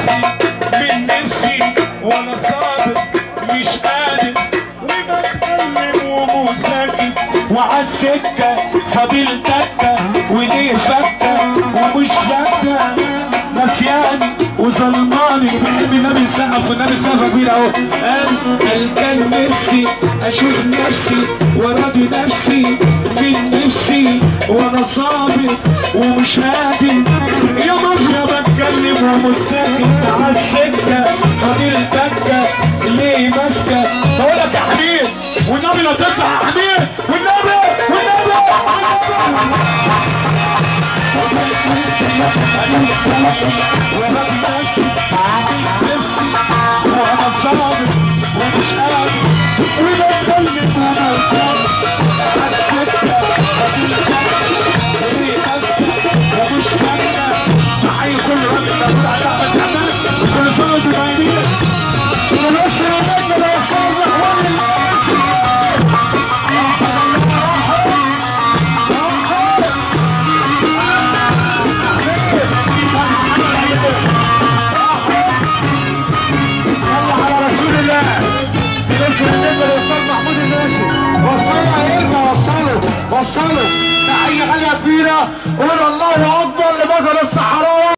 نفسي من نفسي وانا صابر مش قادر وبتكلم ومش ساكت وعالسكة فاضل تكة وليه فكة ومش فكة نسياني وظلماني بحب النبي سقف والنبي سقف كبير اهو قال قال كان نفسي اشوف نفسي وراضي نفسي من نفسي وانا صابر ومش هادي يا مافيا بتكلم ومش ساكت عالسكة فاضل تكة ليه ماسكة بقول لك يا حميد والنبي لا تطلع يا حميد والنبي والنبي كل سنة وانتم طيبين ونشر النجم الأخير محمود المصري صلى على رسول الله بنشر النجم الأستاذ محمود المصري وصلوا يا إرجع وصلوا وصلوا تحية حاجة كبيرة قول الله